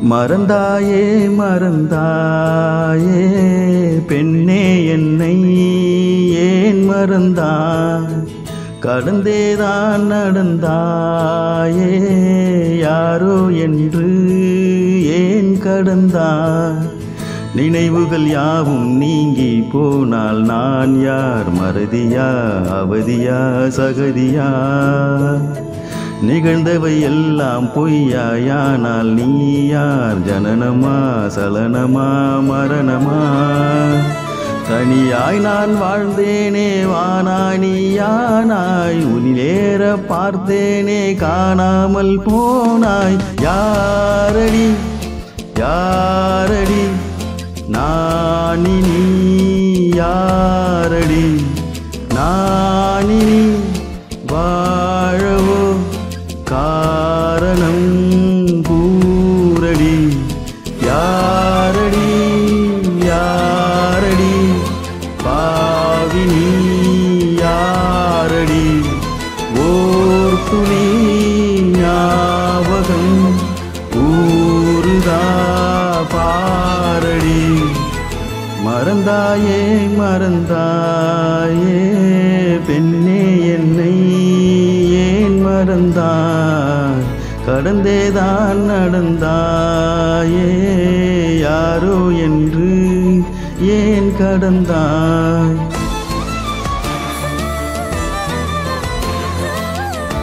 மறந்தாயே மறந்தாயே பெண்ணே என்னை ஏன் மறந்தாய் கடந்தேதான் நடந்தாயே யாரோ என்று ஏன் கடந்தாய் நினைவுகள் யாவும் நீங்கி போனால் நான் யார் மறதியா அவதியா சகதியா நிகழ்ந்தவை எல்லாம் பொய்யாயானால் நீ யார் ஜனனமா சலனமா மரணமா தனியாய் நான் வாழ்ந்தேனே வானாய் நீயானாய் உனிலேற பார்த்தேனே காணாமல் போனாய் யாரடி யாரடி நானினி யாரடி நானினி வாழவோ காரணம் கூறடி யாரடி யாரடி பாவினி யாரடி ஓர் துணி ஞாபகம் ஊருதா பாரடி மறந்தாயே மறந்தாயே பெண்ணே என்னை ஏன் மறந்தாய் கடந்தேதான் நடந்தாயே யாரோ என்று ஏன் கடந்தாய்